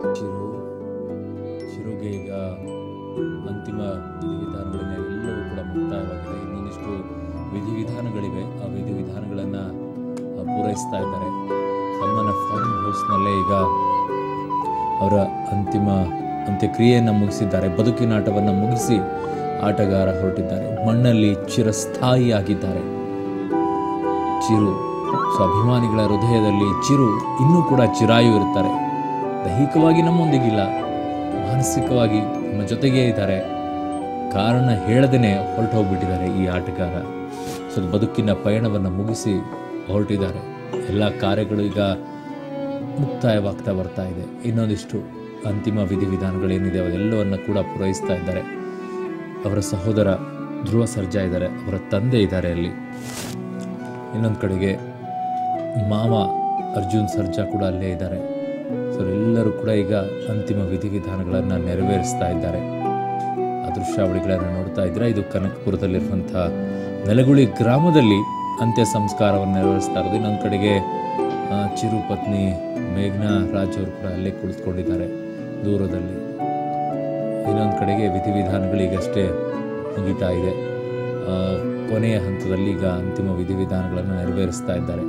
ಚಿರು ಚಿರುಗೆ ಈಗ ಅಂತಿಮ ವಿಧಿವಿಧಾನಗಳೆಲ್ಲವೂ ಕೂಡ ಮುಕ್ತಾಯವಾಗಿದೆ ಇನ್ನೊಂದಿಷ್ಟು ವಿಧಿವಿಧಾನಗಳಿವೆ ಆ ವಿಧಿವಿಧಾನಗಳನ್ನು ಪೂರೈಸ್ತಾ ಇದ್ದಾರೆ ಸಮ್ಮನ ಫಾರ್ಮ್ ಹೌಸ್ನಲ್ಲೇ ಈಗ ಅವರ ಅಂತಿಮ ಅಂತ್ಯಕ್ರಿಯೆಯನ್ನು ಮುಗಿಸಿದ್ದಾರೆ ಬದುಕಿನಾಟವನ್ನು ಮುಗಿಸಿ ಆಟಗಾರ ಹೊರಟಿದ್ದಾರೆ ಮಣ್ಣಲ್ಲಿ ಚಿರಸ್ಥಾಯಿಯಾಗಿದ್ದಾರೆ ಚಿರು ಸೊ ಅಭಿಮಾನಿಗಳ ಹೃದಯದಲ್ಲಿ ಚಿರು ಇನ್ನೂ ಕೂಡ ಚಿರಾಯು ಇರ್ತಾರೆ ದೈಹಿಕವಾಗಿ ನಮ್ಮೊಂದಿಗಿಲ್ಲ ಮಾನಸಿಕವಾಗಿ ನಮ್ಮ ಜೊತೆಗೇ ಇದ್ದಾರೆ ಕಾರಣ ಹೇಳದೇನೆ ಹೊರಟು ಹೋಗ್ಬಿಟ್ಟಿದ್ದಾರೆ ಈ ಆಟಗಾರ ಸೊ ಬದುಕಿನ ಪಯಣವನ್ನು ಮುಗಿಸಿ ಹೊರಟಿದ್ದಾರೆ ಎಲ್ಲ ಕಾರ್ಯಗಳು ಈಗ ಮುಕ್ತಾಯವಾಗ್ತಾ ಬರ್ತಾ ಇದೆ ಇನ್ನೊಂದಿಷ್ಟು ಅಂತಿಮ ವಿಧಿವಿಧಾನಗಳೇನಿದೆ ಅವೆಲ್ಲವನ್ನು ಕೂಡ ಪೂರೈಸ್ತಾ ಇದ್ದಾರೆ ಅವರ ಸಹೋದರ ಧ್ರುವ ಸರ್ಜಾ ಇದ್ದಾರೆ ಅವರ ತಂದೆ ಇದ್ದಾರೆ ಅಲ್ಲಿ ಇನ್ನೊಂದು ಕಡೆಗೆ ಮಾವ ಅರ್ಜುನ್ ಸರ್ಜಾ ಕೂಡ ಅಲ್ಲೇ ಇದ್ದಾರೆ ಸೊ ಎಲ್ಲರೂ ಕೂಡ ಈಗ ಅಂತಿಮ ವಿಧಿವಿಧಾನಗಳನ್ನು ನೆರವೇರಿಸ್ತಾ ಇದ್ದಾರೆ ಆ ದೃಶ್ಯಾವಳಿಗಳನ್ನು ನೋಡ್ತಾ ಇದ್ರೆ ಇದು ಕನಕಪುರದಲ್ಲಿರುವಂಥ ನೆಲಗುಳಿ ಗ್ರಾಮದಲ್ಲಿ ಅಂತ್ಯ ಸಂಸ್ಕಾರವನ್ನು ನೆರವೇರಿಸ್ತಾ ಇರೋದು ಇನ್ನೊಂದು ಕಡೆಗೆ ಆ, ಚಿರು ಪತ್ನಿ ಮೇಘ್ನಾ ರಾಜ್ ಅವರು ಕೂಡ ಅಲ್ಲೇ ಕುಳಿತುಕೊಂಡಿದ್ದಾರೆ ದೂರದಲ್ಲಿ ಇನ್ನೊಂದು ಕಡೆಗೆ ವಿಧಿವಿಧಾನಗಳು ಈಗಷ್ಟೇ ಮುಗಿತಾ ಇದೆ ಆ, ಕೊನೆಯ ಹಂತದಲ್ಲಿ ಈಗ ಅಂತಿಮ ವಿಧಿವಿಧಾನಗಳನ್ನು ನೆರವೇರಿಸ್ತಾ ಇದ್ದಾರೆ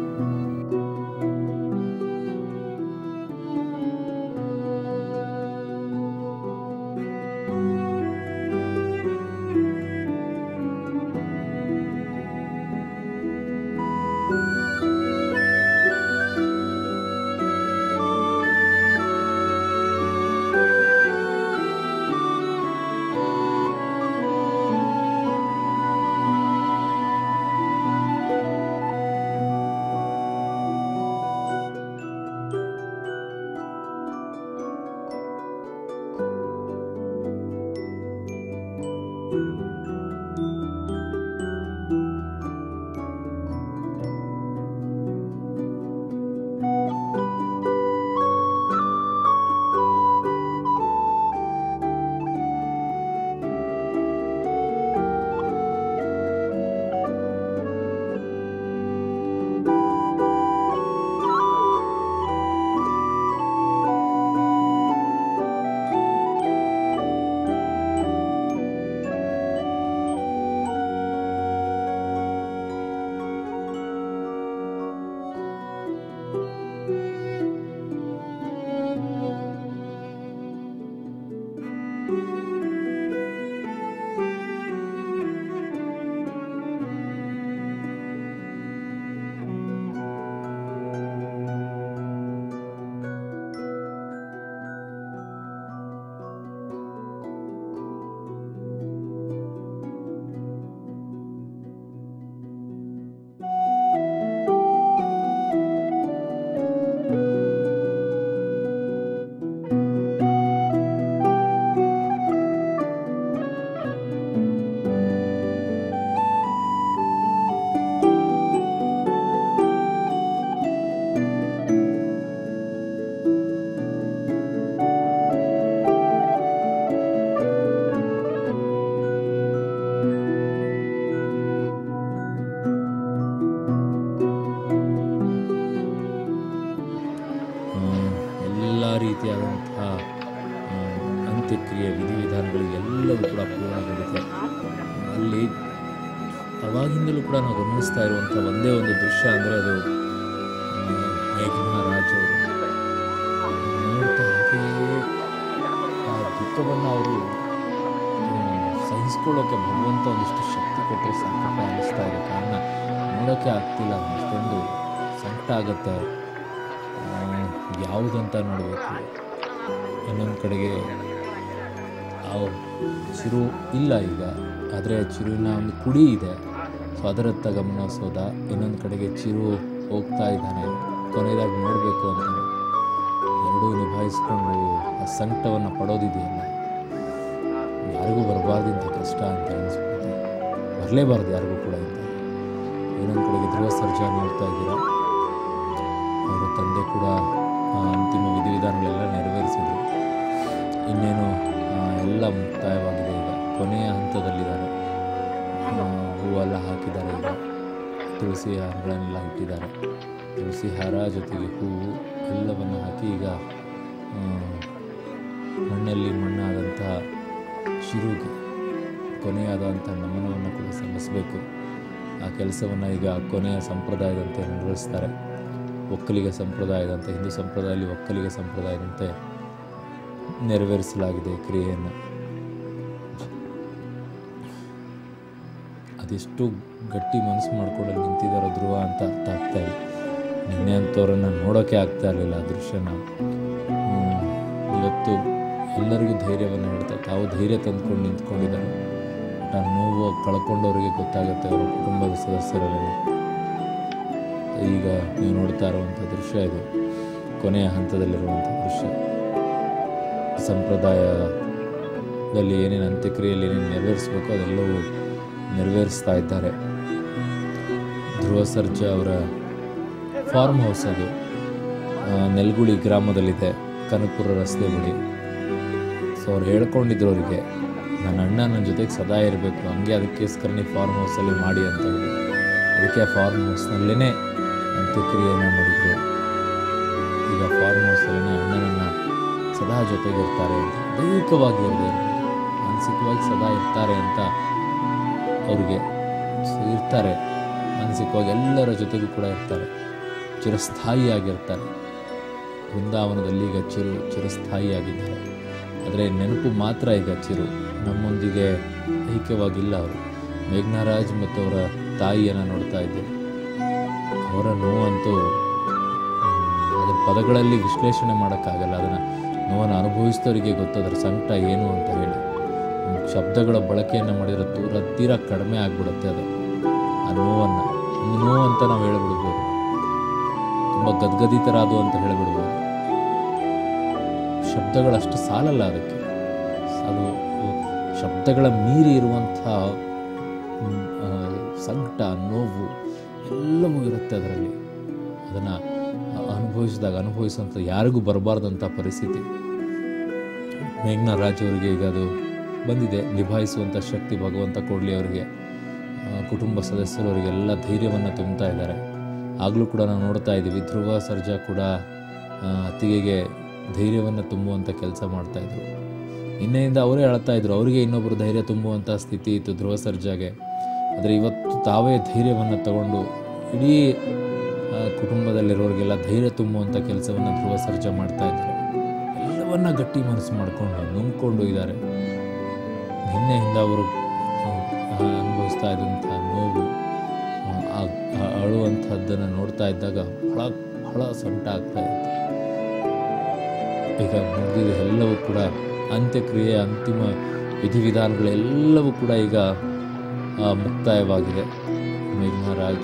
ಎಲ್ಲ ರೀತಿಯಾದಂತಹ ಆ, ಅಂತ್ಯಕ್ರಿಯೆ ವಿಧಿವಿಧಾನಗಳು ಎಲ್ಲವೂ ಕೂಡ ಪೂರ್ಣಗೊಂಡಿದೆ ಅಲ್ಲಿ ಅವಾಗಿಂದಲೂ ಕೂಡ ನಾವು ಗಮನಿಸ್ತಾ ಇರುವಂಥ ಒಂದೇ ಒಂದು ದೃಶ್ಯ ಅಂದರೆ ಅದು ಆ, ಮೇಘನಾ ರಾಜ್ ಅವರು ನೋಡ್ತಾ ಹಾಗೆಯೇ ಆ ದುಃಖವನ್ನು ಅವರು ಸಹಿಸ್ಕೊಳ್ಳೋಕೆ ಭಗವಂತ ಒಂದಿಷ್ಟು ಶಕ್ತಿ ಕೊಟ್ಟರೆ ಸಾಕಪ್ಪ ಅನ್ನಿಸ್ತಾ ಇದೆ ಕಾರಣ ನೋಡೋಕ್ಕೆ ಆಗ್ತಿಲ್ಲ ಅಷ್ಟೊಂದು ಸಂಕಟ ಆಗುತ್ತೆ ಆ, ಯಾವುದಂತ ನೋಡಬೇಕು ಇನ್ನೊಂದು ಕಡೆಗೆ ಆ ಚಿರು ಇಲ್ಲ ಈಗ ಆದರೆ ಚಿರುವಿನ ಒಂದು ಕುಡಿ ಇದೆ ಸೊ ಅದರತ್ತ ಗಮನಿಸೋದ ಇನ್ನೊಂದು ಕಡೆಗೆ ಚಿರು ಹೋಗ್ತಾ ಇದ್ದಾನೆ ಕೊನೆಯದಾಗಿ ನೋಡಬೇಕು ಅಂತ ಎರಡೂ ನಿಭಾಯಿಸ್ಕೊಂಡು ಆ ಸಂಕಟವನ್ನು ಪಡೋದಿದೆಯಲ್ಲ ಯಾರಿಗೂ ಬರಬಾರ್ದು ಇಂಥ ಕಷ್ಟ ಅಂತ ಅನಿಸ್ಬಿಡುತ್ತೆ ಬರಲೇಬಾರ್ದು ಯಾರಿಗೂ ಕೂಡ ಇಂಥ ಇನ್ನೊಂದು ಕಡೆಗೆ ಧ್ರುವ ಸರ್ಜಾ ನೋಡ್ತಾ ಇದ್ದೀರಾ ಅವರ ತಂದೆ ಕೂಡ ಆ, ಅಂತಿಮ ವಿಧಿವಿಧಾನಗಳೆಲ್ಲ ನೆರವೇರಿಸಿದರು ಇನ್ನೇನು ಆ, ಎಲ್ಲ ಮುಕ್ತಾಯವಾಗಿದೆ ಈಗ ಕೊನೆಯ ಹಂತದಲ್ಲಿದ್ದಾರೆ ಆ, ಹೂವೆಲ್ಲ ಹಾಕಿದ್ದಾರೆ ಈಗ ತುಳಸಿ ಹಾರಗಳನ್ನೆಲ್ಲ ಇಟ್ಟಿದ್ದಾರೆ ತುಳಸಿ ಹಾರ ಜೊತೆಗೆ ಹೂವು ಎಲ್ಲವನ್ನು ಹಾಕಿ ಈಗ ಆ, ಮಣ್ಣಲ್ಲಿ ಮಣ್ಣಾದಂತಹ ಚಿರುಗೆ ಕೊನೆಯಾದಂಥ ನಮನವನ್ನು ಕೂಡ ಸಲ್ಲಿಸಬೇಕು ಆ ಕೆಲಸವನ್ನು ಈಗ ಕೊನೆಯ ಸಂಪ್ರದಾಯದಂತೆ ನಿರ್ವಹಿಸ್ತಾರೆ ಒಕ್ಕಲಿಗ ಸಂಪ್ರದಾಯದಂತೆ ಹಿಂದೂ ಸಂಪ್ರದಾಯದಲ್ಲಿ ಒಕ್ಕಲಿಗ ಸಂಪ್ರದಾಯದಂತೆ ನೆರವೇರಿಸಲಾಗಿದೆ ಈ ಕ್ರಿಯೆಯನ್ನು ಅದೆಷ್ಟು ಗಟ್ಟಿ ಮನಸ್ಸು ಮಾಡ್ಕೊಂಡು ಅಲ್ಲಿ ನಿಂತಿದ್ದಾರೋ ಧ್ರುವ ಅಂತ ಅರ್ಥ ಆಗ್ತಾ ಇದೆ ನಿನ್ನೆ ಅಂಥವ್ರನ್ನು ನೋಡೋಕ್ಕೆ ಆಗ್ತಾ ಇರಲಿಲ್ಲ ಆ ದೃಶ್ಯನ ಹ್ಮ್. ಇವತ್ತು ಎಲ್ಲರಿಗೂ ಧೈರ್ಯವನ್ನು ಹೇಳ್ತಾ ತಾವು ಧೈರ್ಯ ತಂದ್ಕೊಂಡು ನಿಂತ್ಕೊಂಡಿದ್ದಾರೆ ಆ ನೋವು ಕಳ್ಕೊಂಡವರಿಗೆ ಗೊತ್ತಾಗುತ್ತೆ ಅವರ ಕುಟುಂಬದ ಸದಸ್ಯರಲ್ಲಿ ಈಗ ನೀವು ನೋಡ್ತಾ ಇರುವಂಥ ದೃಶ್ಯ ಇದು ಕೊನೆಯ ಹಂತದಲ್ಲಿರುವಂಥ ದೃಶ್ಯ ಸಂಪ್ರದಾಯದಲ್ಲಿ ಏನೇನು ಅಂತ್ಯಕ್ರಿಯೆಯಲ್ಲಿ ಏನೇನು ನೆರವೇರಿಸಬೇಕು ಅದೆಲ್ಲವೂ ನೆರವೇರಿಸ್ತಾ ಇದ್ದಾರೆ ಧ್ರುವ ಸರ್ಜಾ ಅವರ ಫಾರ್ಮ್ ಹೌಸ್ ಅದು ಆ, ನೆಲ್ಗುಳಿ ಗ್ರಾಮದಲ್ಲಿದೆ ಕನಕಪುರ ರಸ್ತೆ ಬಳಿ ಸೊ ಅವ್ರು ಹೇಳ್ಕೊಂಡಿದ್ರು ಅವರಿಗೆ ನನ್ನ ಅಣ್ಣ ನನ್ನ ಜೊತೆಗೆ ಸದಾ ಇರಬೇಕು ಹಂಗೆ ಅದಕ್ಕೋಸ್ಕರನೇ ಫಾರ್ಮ್ ಹೌಸಲ್ಲಿ ಮಾಡಿ ಅಂತ ಹೇಳಿ ಅದಕ್ಕೆ ಆ ಫಾರ್ಮ್ ಹೌಸ್ನಲ್ಲೇ ಅಂತ್ಯಕ್ರಿಯೆಯನ್ನು ಮಾಡಿದ್ರು ಈಗ ಫಾರ್ಮ್ ಹೌಸಲ್ಲೇ ಅಣ್ಣನನ್ನು ಸದಾ ಜೊತೆಗೆ ಇರ್ತಾರೆ ಅಂತ ದೈಹಿಕವಾಗಿ ಇರದೆ ಮಾನಸಿಕವಾಗಿ ಸದಾ ಇರ್ತಾರೆ ಅಂತ ಅವ್ರಿಗೆ ಸ- ಇರ್ತಾರೆ ಮಾನಸಿಕವಾಗಿ ಎಲ್ಲರ ಜೊತೆಗೂ ಕೂಡ ಇರ್ತಾರೆ ಚಿರಸ್ಥಾಯಿಯಾಗಿರ್ತಾರೆ ಬೃಂದಾವನದಲ್ಲಿ ಈಗ ಚಿರು ಚಿರಸ್ಥಾಯಿಯಾಗಿದ್ದಾರೆ ಆದರೆ ನೆನಪು ಮಾತ್ರ ಈಗ ಚಿರು ನಮ್ಮೊಂದಿಗೆ ಐಕ್ಯವಾಗಿಲ್ಲ ಅವರು ಮೇಘ್ನಾರಾಜ್ ಮತ್ತು ಅವರ ತಾಯಿಯನ್ನು ನೋಡ್ತಾ ಇದ್ದೇವೆ ಅವರ ನೋವಂತೂ ಮ್, ಅದರ ಪದಗಳಲ್ಲಿ ವಿಶ್ಲೇಷಣೆ ಮಾಡೋಕ್ಕಾಗಲ್ಲ ಅದನ್ನು ನೋವನ್ನು ಅನುಭವಿಸಿದವರಿಗೆ ಗೊತ್ತದರ ಸಂಕಟ ಏನು ಅಂತ ಹೇಳಿ ಮ್, ಶಬ್ದಗಳ ಬಳಕೆಯನ್ನು ಮಾಡಿದರೆ ತೀರ ತೀರ ಕಡಿಮೆ ಆಗಿಬಿಡುತ್ತೆ ಅದು ಆ ನೋವನ್ನು ಒಂದು ನೋವು ಅಂತ ನಾವು ಹೇಳಿಬಿಡ್ಬೋದು ತುಂಬ ಗದ್ಗದಿತರಾದು ಅಂತ ಹೇಳಿಬಿಡ್ಬೋದು ಶಬ್ದಗಳಷ್ಟು ಸಾಲಲ್ಲ ಅದಕ್ಕೆ ಅದು ಶಬ್ದಗಳ ಮೀರಿ ಇರುವಂಥ ಮ್, ಆ, ಸಂಕಟ ನೋವು ಎಲ್ಲವೂ ಇರುತ್ತೆ ಅದರಲ್ಲಿ ಅದನ್ನು ಅನುಭವಿಸಿದಾಗ ಅನುಭವಿಸುವಂಥ ಯಾರಿಗೂ ಬರಬಾರ್ದಂಥ ಪರಿಸ್ಥಿತಿ ಮೇಘ್ನಾ ರಾಜ್ ಅವರಿಗೆ ಈಗ ಅದು ಬಂದಿದೆ ನಿಭಾಯಿಸುವಂಥ ಶಕ್ತಿ ಭಗವಂತ ಕೊಡಲಿ ಅವರಿಗೆ ಆ, ಕುಟುಂಬ ಸದಸ್ಯರು ಅವರಿಗೆಲ್ಲ ಧೈರ್ಯವನ್ನು ತುಂಬುತ್ತಾ ಇದ್ದಾರೆ ಆಗಲೂ ಕೂಡ ನಾವು ನೋಡ್ತಾ ಇದ್ದೀವಿ ಧ್ರುವ ಸರ್ಜಾ ಕೂಡ ಆ, ಅತ್ತಿಗೆಗೆ ಧೈರ್ಯವನ್ನು ತುಂಬುವಂಥ ಕೆಲಸ ಮಾಡ್ತಾಯಿದ್ರು ನಿನ್ನೆಯಿಂದ ಅವರೇ ಅಳ್ತಾ ಇದ್ರು ಅವರಿಗೆ ಇನ್ನೊಬ್ಬರು ಧೈರ್ಯ ತುಂಬುವಂಥ ಸ್ಥಿತಿ ಇತ್ತು ಧ್ರುವ ಸರ್ಜಾಗೆ ಆದರೆ ಇವತ್ತು ತಾವೇ ಧೈರ್ಯವನ್ನು ತಗೊಂಡು ಇಡೀ ಆ, ಕುಟುಂಬದಲ್ಲಿರೋರಿಗೆಲ್ಲ ಧೈರ್ಯ ತುಂಬುವಂಥ ಕೆಲಸವನ್ನು ಧ್ರುವ ಸರ್ಜಾ ಮಾಡ್ತಾ ಇದ್ದಾರೆ ಎಲ್ಲವನ್ನ ಗಟ್ಟಿ ಮನಸ್ಸು ಮಾಡಿಕೊಂಡು ನುಂಗ್ಕೊಂಡು ಇದ್ದಾರೆ ನಿನ್ನೆಯಿಂದ ಅವರು ಆ, ಆ, ಅನುಭವಿಸ್ತಾ ಇದ್ದಂಥ ನೋವು ಆ, ಆ- ಆ ಅಳುವಂಥದ್ದನ್ನು ನೋಡ್ತಾ ಇದ್ದಾಗ ಬಹಳ ಬಹಳ ಸಂಕಟ ಆಗ್ತಾ ಇತ್ತು ಈಗ ಮುಗಿದಿದೆ ಎಲ್ಲವೂ ಕೂಡ ಅಂತ್ಯಕ್ರಿಯೆ ಅಂತಿಮ ವಿಧಿವಿಧಾನಗಳೆಲ್ಲವೂ ಕೂಡ ಈಗ ಆ, ಮುಕ್ತಾಯವಾಗಿದೆ ಮೇಘ್ನಾರಾಜ್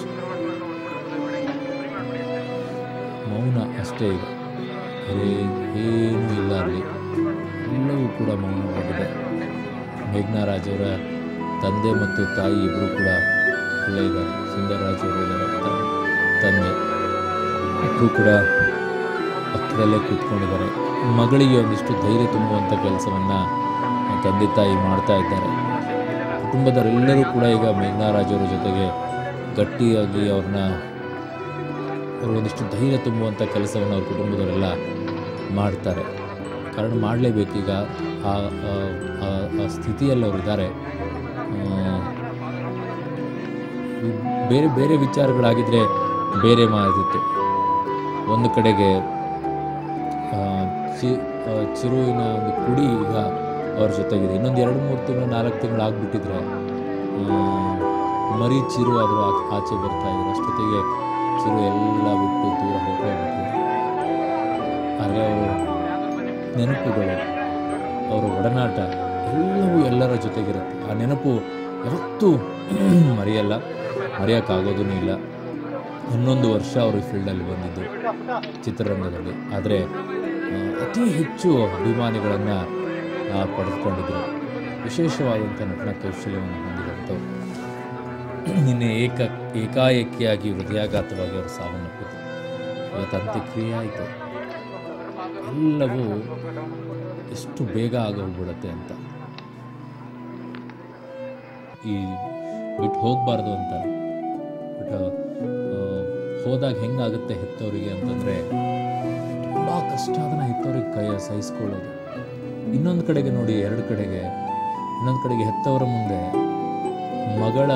ಮೌನ ಅಷ್ಟೇ ಈಗ ಬೇರೆ ಏನೂ ಇಲ್ಲ ಅಲ್ಲಿ ಎಲ್ಲವೂ ಕೂಡ ಮೌನವಾಗಿದೆ ಮೇಘ್ನಾರಾಜ್ ಅವರ ತಂದೆ ಮತ್ತು ತಾಯಿ ಇಬ್ಬರು ಕೂಡ ಅಲ್ಲೇ ಇದ್ದಾರೆ ಸುಂದರರಾಜ್ ಅವರು ಇದ್ದಾರೆ ತ- ತಂದೆ ಇಬ್ಬರು ಕೂಡ ಪಕ್ಕದಲ್ಲೇ ಕೂತ್ಕೊಂಡಿದ್ದಾರೆ ಮಗಳಿಗೆ ಒಂದಿಷ್ಟು ಧೈರ್ಯ ತುಂಬುವಂಥ ಕೆಲಸವನ್ನು ತಂದೆ ತಾಯಿ ಮಾಡ್ತಾ ಇದ್ದಾರೆ ಕುಟುಂಬದವರೆಲ್ಲರೂ ಕೂಡ ಈಗ ಮೇಘ್ನಾರಾಜ್ ಅವರ ಜೊತೆಗೆ ಗಟ್ಟಿಯಾಗಿ ಅವ್ರನ್ನ ಅವ್ರಿಗೊಂದಿಷ್ಟು ಧೈರ್ಯ ತುಂಬುವಂಥ ಕೆಲಸವನ್ನು ಅವ್ರ ಕುಟುಂಬದವರೆಲ್ಲ ಮಾಡ್ತಾರೆ ಕಾರಣ ಮಾಡಲೇಬೇಕೀಗ ಆ ಆ- ಆ- ಆ ಸ್ಥಿತಿಯಲ್ಲಿ ಅವರಿದ್ದಾರೆ ಬೇರೆ ಬೇರೆ ವಿಚಾರಗಳಾಗಿದ್ದರೆ ಬೇರೆ ಮಾತಿತ್ತು ಒಂದು ಕಡೆಗೆ ಆ, ಚಿ ಆ, ಚಿರುವಿನ ಒಂದು ಕುಡಿ ಈಗ ಅವ್ರ ಜೊತೆಗಿದೆ ಇನ್ನೊಂದು ಎರಡು ಮೂರು ತಿಂಗಳು ನಾಲ್ಕು ತಿಂಗಳು ಆಗಿಬಿಟ್ಟಿದ್ರೆ ಮರಿ ಚಿರು ಆದರೂ ಆಚೆ ಬರ್ತಾ ಇದ್ರು ಅಷ್ಟೊತ್ತಿಗೆ ಚಿರು ಎಲ್ಲ ಬಿಟ್ಟು ದೂರ ಹೋಗ್ಬಿಟ್ಟಿದ್ದಾರೆ ಆದರೆ ಅವರು ನೆನಪುಗಳು ಅವರ ಒಡನಾಟ ಎಲ್ಲವೂ ಎಲ್ಲರ ಜೊತೆಗಿರುತ್ತೆ ಆ ನೆನಪು ಯಾವತ್ತೂ ಮರೆಯಲ್ಲ ಮರೆಯೋಕ್ಕಾಗೋದೂ ಇಲ್ಲ ಹನ್ನೊಂದು ವರ್ಷ ಅವರು ಈ ಫೀಲ್ಡಲ್ಲಿ ಬಂದಿದ್ದು ಚಿತ್ರರಂಗದಲ್ಲಿ ಆದರೆ ಆ, ಅತಿ ಹೆಚ್ಚು ಅಭಿಮಾನಿಗಳನ್ನು ಪಡೆದುಕೊಂಡಿದ್ದರು ವಿಶೇಷವಾದಂಥ ನಟನ ಕೌಶಲ್ಯವನ್ನು ಹೊಂದಿದಂಥವ್ರು ನಿನ್ನೆ ಏಕ ಏಕಾಏಕಿಯಾಗಿ ಹೃದಯಾಘಾತವಾಗಿ ಅವರು ಸಾವನ್ನಪ್ಪಿದ್ರು ಇವತ್ತು ಅಂತ್ಯಕ್ರಿಯೆ ಆಯಿತು ಎಲ್ಲವೂ ಎಷ್ಟು ಬೇಗ ಆಗೋಗ್ಬಿಡುತ್ತೆ ಅಂತ ಈ ಬಿಟ್ಟು ಹೋಗಬಾರ್ದು ಅಂತ ಬಟ್ ಹೋದಾಗ ಹೆಂಗಾಗುತ್ತೆ ಹೆತ್ತವರಿಗೆ ಅಂತಂದರೆ ತುಂಬ ಕಷ್ಟ ಅದನ್ನು ಹೆತ್ತವ್ರಿಗೆ ಕೈ ಸಹಿಸ್ಕೊಳ್ಳೋದು ಇನ್ನೊಂದು ಕಡೆಗೆ ನೋಡಿ ಎರಡು ಕಡೆಗೆ ಇನ್ನೊಂದು ಕಡೆಗೆ ಹೆತ್ತವರ ಮುಂದೆ ಮಗಳ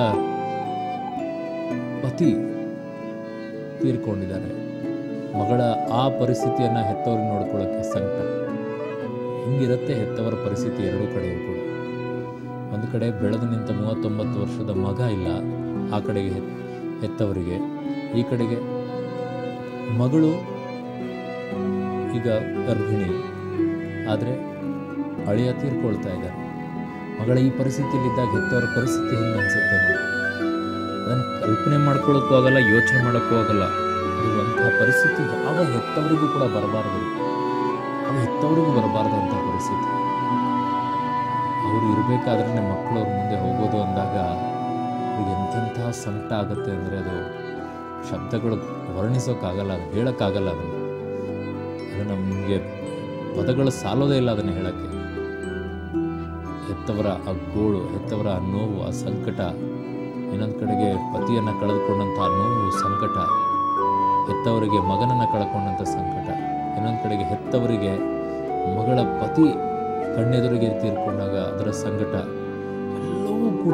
ಪತಿ ತೀರ್ಕೊಂಡಿದ್ದಾರೆ ಮಗಳ ಆ ಪರಿಸ್ಥಿತಿಯನ್ನು ಹೆತ್ತವ್ರಿಗೆ ನೋಡ್ಕೊಳ್ಳೋಕ್ಕೆ ಸಂಕಟ ಹಿಂಗಿರುತ್ತೆ ಹೆತ್ತವರ ಪರಿಸ್ಥಿತಿ ಎರಡೂ ಕಡೆಯೂ ಕೂಡ ಒಂದು ಕಡೆ ಬೆಳೆದು ನಿಂತ ಮೂವತ್ತೊಂಬತ್ತು ವರ್ಷದ ಮಗ ಇಲ್ಲ ಆ ಕಡೆಗೆ ಹೆತ್ ಹೆತ್ತವರಿಗೆ ಈ ಕಡೆಗೆ ಮಗಳು ಈಗ ಗರ್ಭಿಣಿ ಆದರೆ ಅಳಿಯ ತೀರ್ಕೊಳ್ತಾ ಇದ್ದಾರೆ ಮಗಳ ಈ ಪರಿಸ್ಥಿತಿಯಲ್ಲಿದ್ದಾಗ ಹೆತ್ತವರ ಪರಿಸ್ಥಿತಿ ಹೆಂಗೆ ಅನಿಸುತ್ತೆ ನೋಡಿ ಅದನ್ನು ಕಲ್ಪನೆ ಮಾಡ್ಕೊಳ್ಳೋಕ್ಕೂ ಆಗಲ್ಲ ಯೋಚನೆ ಮಾಡೋಕ್ಕೂ ಆಗಲ್ಲ ಅದು ಅಂತಹ ಪರಿಸ್ಥಿತಿ ಯಾವ ಹೆತ್ತವರಿಗೂ ಕೂಡ ಬರಬಾರ್ದು ಯಾವ ಹೆತ್ತವರಿಗೂ ಬರಬಾರ್ದಂಥ ಪರಿಸ್ಥಿತಿ ಅವರು ಇರಬೇಕಾದ್ರೆ ಮಕ್ಕಳು ಅವ್ರ ಮುಂದೆ ಹೋಗೋದು ಅಂದಾಗ ಅವ್ರಿಗೆ ಎಂತೆಂತಹ ಸಂಕಟ ಆಗುತ್ತೆ ಅಂದರೆ ಅದು ಶಬ್ದಗಳು ವರ್ಣಿಸೋಕ್ಕಾಗಲ್ಲ ಅದು ಹೇಳೋಕ್ಕಾಗಲ್ಲ ಅದನ್ನು ಅದು ನಮಗೆ ಪದಗಳು ಸಾಲೋದೇ ಇಲ್ಲ ಅದನ್ನು ಹೇಳೋಕ್ಕೆ ಹೆತ್ತವರ ಆ ಗೋಳು ಹೆತ್ತವರ ಆ ನೋವು ಆ ಸಂಕಟ ಇನ್ನೊಂದು ಕಡೆಗೆ ಪತಿಯನ್ನು ಕಳೆದುಕೊಂಡಂಥ ಆ ನೋವು ಸಂಕಟ ಹೆತ್ತವರಿಗೆ ಮಗನನ್ನು ಕಳ್ಕೊಂಡಂಥ ಸಂಕಟ ಇನ್ನೊಂದು ಕಡೆಗೆ ಹೆತ್ತವರಿಗೆ ಮಗಳ ಪತಿ ಕಣ್ಣೆದುರಿಗೆ ತೀರ್ಕೊಂಡಾಗ ಅದರ ಸಂಕಟ ಎಲ್ಲವೂ ಕೂಡ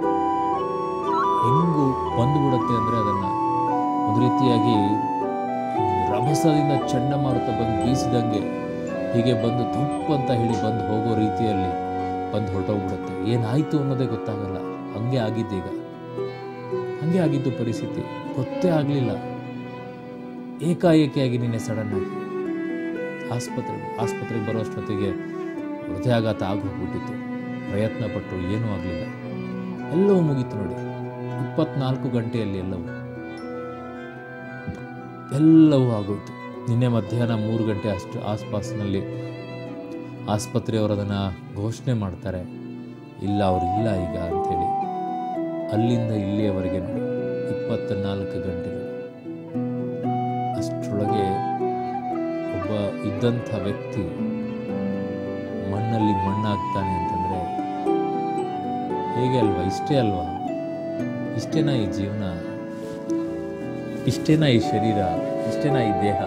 ಹೆಂಗು ಬಂದುಬಿಡುತ್ತೆ ಅಂದರೆ ಅದನ್ನು ಒಂದು ರೀತಿಯಾಗಿ ರಭಸದಿಂದ ಚಂಡಮಾರುತ ಬಂದು ಬೀಸಿದಂಗೆ ಹೀಗೆ ಬಂದು ತುಪ್ಪು ಅಂತ ಹೇಳಿ ಬಂದು ಹೋಗೋ ರೀತಿಯಲ್ಲಿ ಬಂದು ಹೊರಟೋಗ್ಬಿಡುತ್ತೆ ಏನಾಯಿತು ಅನ್ನೋದೇ ಗೊತ್ತಾಗಲ್ಲ ಹಂಗೆ ಆಗಿದ್ದೀಗ ಹಂಗೆ ಆಗಿದ್ದು ಪರಿಸ್ಥಿತಿ ಗೊತ್ತೇ ಆಗಲಿಲ್ಲ ಏಕಾಏಕಿಯಾಗಿ ನಿನ್ನೆ ಸಡನ್ ಆಗಿ ಆಸ್ಪತ್ರೆ ಆಸ್ಪತ್ರೆಗೆ ಬರೋಷ್ಟೊತ್ತಿಗೆ ಹೃದಯಾಘಾತ ಆಗೋಗ್ಬಿಟ್ಟಿತ್ತು ಪ್ರಯತ್ನ ಪಟ್ಟು ಏನೂ ಆಗಲಿಲ್ಲ ಎಲ್ಲವೂ ಮುಗೀತು ನೋಡಿ ಇಪ್ಪತ್ನಾಲ್ಕು ಗಂಟೆಯಲ್ಲಿ ಎಲ್ಲವೂ ಎಲ್ಲವೂ ಆಗೋಯ್ತು ನಿನ್ನೆ ಮಧ್ಯಾಹ್ನ ಮೂರು ಗಂಟೆ ಅಷ್ಟು ಆಸ್ಪಾಸ್ನಲ್ಲಿ ಆಸ್ಪತ್ರೆಯವರು ಅದನ್ನು ಘೋಷಣೆ ಮಾಡ್ತಾರೆ ಇಲ್ಲ ಅವರಿಲ್ಲ ಈಗ ಅಂಥೇಳಿ ಅಲ್ಲಿಂದ ಇಲ್ಲಿಯವರೆಗೆ ನೋಡಿ ಇಪ್ಪತ್ತ ನಾಲ್ಕು ಗಂಟೆಗಳು ಅಷ್ಟರೊಳಗೆ ಒಬ್ಬ ಇದ್ದಂಥ ವ್ಯಕ್ತಿ ಮಣ್ಣಲ್ಲಿ ಮಣ್ಣಾಗ್ತಾನೆ ಅಂತಂದರೆ ಹೇಗೆ ಅಲ್ವಾ ಇಷ್ಟೇ ಅಲ್ವಾ ಇಷ್ಟೇನಾ ಈ ಜೀವನ ಇಷ್ಟೇನಾ ಈ ಶರೀರ ಇಷ್ಟೇನಾ ಈ ದೇಹ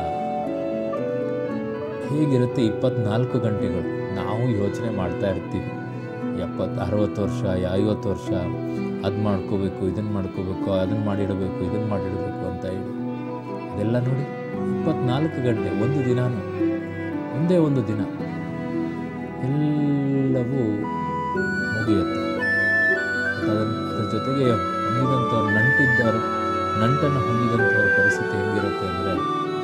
ಹೇಗಿರುತ್ತೆ ಇಪ್ಪತ್ನಾಲ್ಕು ಗಂಟೆಗಳು ನಾವು ಯೋಚನೆ ಮಾಡ್ತಾ ಇರ್ತೀವಿ ಎಪ್ಪತ್ತು ಅರವತ್ತು ವರ್ಷ ಐವತ್ತು ವರ್ಷ ಅದು ಮಾಡ್ಕೋಬೇಕು ಇದನ್ನು ಮಾಡ್ಕೋಬೇಕು ಅದನ್ನು ಮಾಡಿಡಬೇಕು ಇದನ್ನು ಮಾಡಿಡಬೇಕು ಅಂತ ಹೇಳಿ ಅದೆಲ್ಲ ನೋಡಿ ಇಪ್ಪತ್ನಾಲ್ಕು ಗಂಟೆ ಒಂದು ದಿನಾನು ಒಂದೇ ಒಂದು ದಿನ ಎಲ್ಲವೂ ಮುಗಿಯುತ್ತೆ ಮತ್ತು ಅದನ್ನ ಅದ್ರ ಜೊತೆಗೆ ಹೊಂದಿದಂಥವ್ರು ನಂಟಿದ್ದವರು ನಂಟನ್ನು ಹೊಂದಿದಂಥವ್ರ ಪರಿಸ್ಥಿತಿ ಹೆಂಗಿರುತ್ತೆ ಅಂದರೆ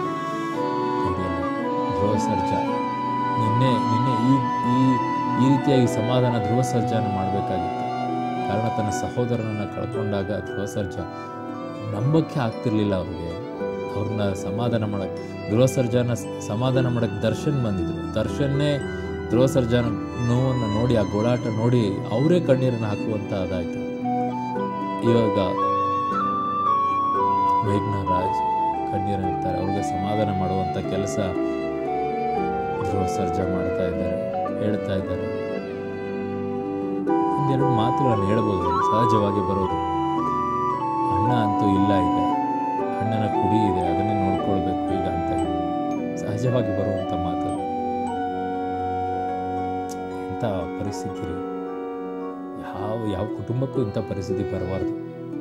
ಧ್ರುವ ಸರ್ಜ ನಿನ್ನೆ ನಿನ್ನೆ ಈ ಈ ಈ ರೀತಿಯಾಗಿ ಸಮಾಧಾನ ಧ್ರುವ ಸರ್ಜಾನ ಮಾಡಬೇಕಾಗಿತ್ತು ಕಾರಣ ತನ್ನ ಸಹೋದರನನ್ನು ಕಳ್ಕೊಂಡಾಗ ಧ್ರುವ ಸರ್ಜ ನಂಬಕ್ಕೆ ಆಗ್ತಿರ್ಲಿಲ್ಲ ಅವ್ರಿಗೆ ಅವ್ರನ್ನ ಸಮಾಧಾನ ಮಾಡಕ್ಕೆ ಧ್ರುವ ಸರ್ಜಾನ ಸಮಾಧಾನ ಮಾಡಕ್ಕೆ ದರ್ಶನ್ ಬಂದಿದ್ರು ದರ್ಶನ್ನೇ ಧ್ರುವ ಸರ್ಜಾನ ನೋವನ್ನು ನೋಡಿ ಆ ಗೋಳಾಟ ನೋಡಿ ಅವರೇ ಕಣ್ಣೀರನ್ನು ಹಾಕುವಂತ ಅದಾಯಿತು ಇವಾಗ ಮೇಘ್ನಾ ರಾಜ್ ಕಣ್ಣೀರನ್ನು ಇರ್ತಾರೆ ಅವ್ರಿಗೆ ಸಮಾಧಾನ ಮಾಡುವಂಥ ಕೆಲಸ ಧ್ರುವ ಸರ್ಜಾ ಮಾಡ್ತಾ ಇದ್ದಾರೆ ಹೇಳ್ತಾ ಇದ್ದಾರೆ ಒಂದೆರಡು ಮಾತುಗಳನ್ನು ಹೇಳ್ಬೋದು ಅಲ್ಲಿ ಸಹಜವಾಗಿ ಬರೋದು ಅಣ್ಣ ಅಂತೂ ಇಲ್ಲ ಈಗ ಅಣ್ಣನ ಕುಡಿ ಇದೆ ಅದನ್ನೇ ನೋಡ್ಕೊಳ್ಬೇಕು ಈಗ ಅಂತ ಹೇಳಿ ಸಹಜವಾಗಿ ಬರುವಂಥ ಮಾತು ಇಂಥ ಪರಿಸ್ಥಿತಿ ರೀ ಯಾವ ಯಾವ ಕುಟುಂಬಕ್ಕೂ ಇಂಥ ಪರಿಸ್ಥಿತಿ ಬರಬಾರ್ದು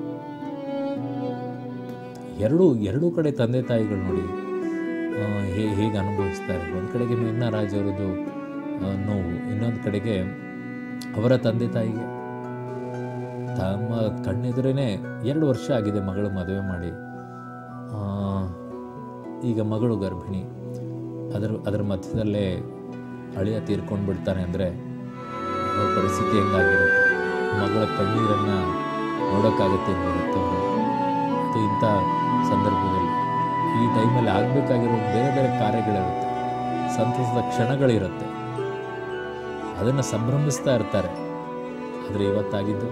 ಎರಡೂ ಎರಡೂ ಕಡೆ ತಂದೆ ತಾಯಿಗಳು ನೋಡಿ ಹೇ ಹೇಗೆ ಅನುಭವಿಸ್ತಾರೆ ಒಂದು ಕಡೆಗೆ ಮೇಘ್ನಾ ರಾಜ್ ಅವರದ್ದು ಆ, ನೋವು ಇನ್ನೊಂದು ಕಡೆಗೆ ಅವರ ತಂದೆ ತಾಯಿಗೆ ತಮ್ಮ ಕಣ್ಣೆದುರೇ ಎರಡು ವರ್ಷ ಆಗಿದೆ ಮಗಳು ಮದುವೆ ಮಾಡಿ ಆ, ಈಗ ಮಗಳು ಗರ್ಭಿಣಿ ಅದರ ಅದರ ಮಧ್ಯದಲ್ಲೇ ಅಳಿಯ ತೀರ್ಕೊಂಡು ಬಿಡ್ತಾನೆ ಅಂದರೆ ಅವ್ರ ಪರಿಸ್ಥಿತಿ ಹೆಂಗಾಗಿರುತ್ತೆ ಮಗಳ ಕಣ್ಣೀರನ್ನು ನೋಡೋಕ್ಕಾಗತ್ತೆ ಹೆತ್ತವರು ಅದು ಇಂಥ ಸಂದರ್ಭದಲ್ಲಿ ಈ ಟೈಮಲ್ಲಿ ಆಗಬೇಕಾಗಿರೋ ಬೇರೆ ಬೇರೆ ಕಾರ್ಯಗಳಿರುತ್ತೆ ಸಂತಸದ ಕ್ಷಣಗಳಿರುತ್ತೆ ಅದನ್ನು ಸಂಭ್ರಮಿಸ್ತಾ ಇರ್ತಾರೆ ಆದರೆ ಇವತ್ತಾಗಿದ್ದು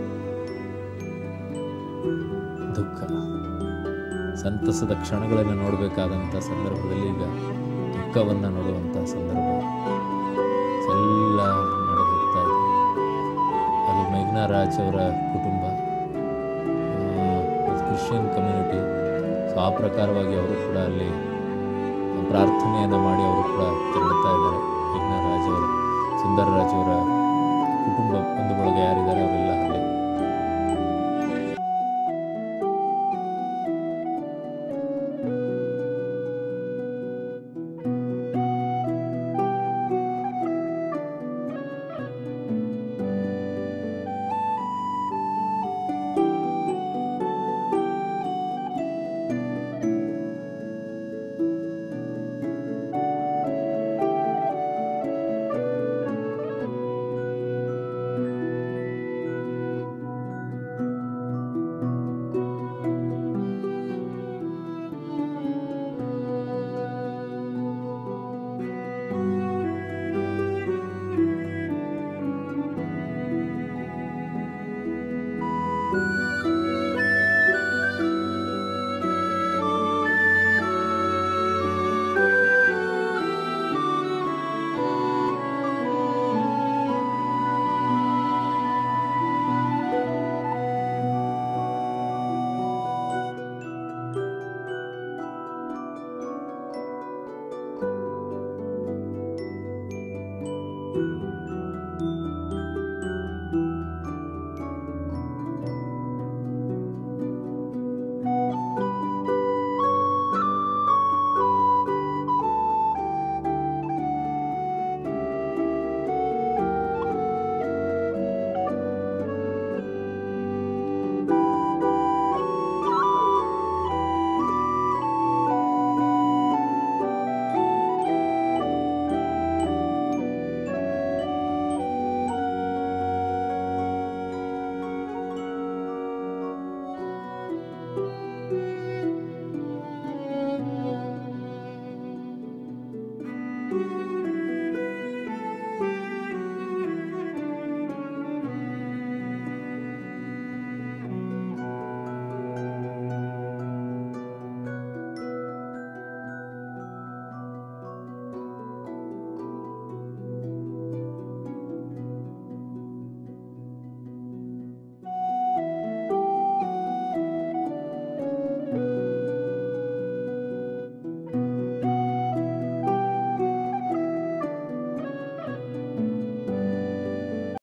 ದುಃಖ ಸಂತಸದ ಕ್ಷಣಗಳನ್ನು ನೋಡಬೇಕಾದಂಥ ಸಂದರ್ಭದಲ್ಲಿ ಈಗ ದುಃಖವನ್ನು ನೋಡುವಂಥ ಸಂದರ್ಭ ಎಲ್ಲ ನಡೆದು ಹೋಗ್ತಾ ಇದೆ ಅದು ಮೇಘ್ನಾ ರಾಜ್ ಅವರ ಕುಟುಂಬ ಆ, ಅದು ಕ್ರಿಶ್ಚಿಯನ್ ಕಮ್ಯುನಿಟಿ ಸೊ ಆ ಪ್ರಕಾರವಾಗಿ ಅವರು ಕೂಡ ಅಲ್ಲಿ ಪ್ರಾರ್ಥನೆಯನ್ನು ಮಾಡಿ ಅವರು ಕೂಡ ತೆರಳುತ್ತಾ ಇದ್ದಾರೆ ಮೇಘ್ನಾ ರಾಜ್ ಅವರು thank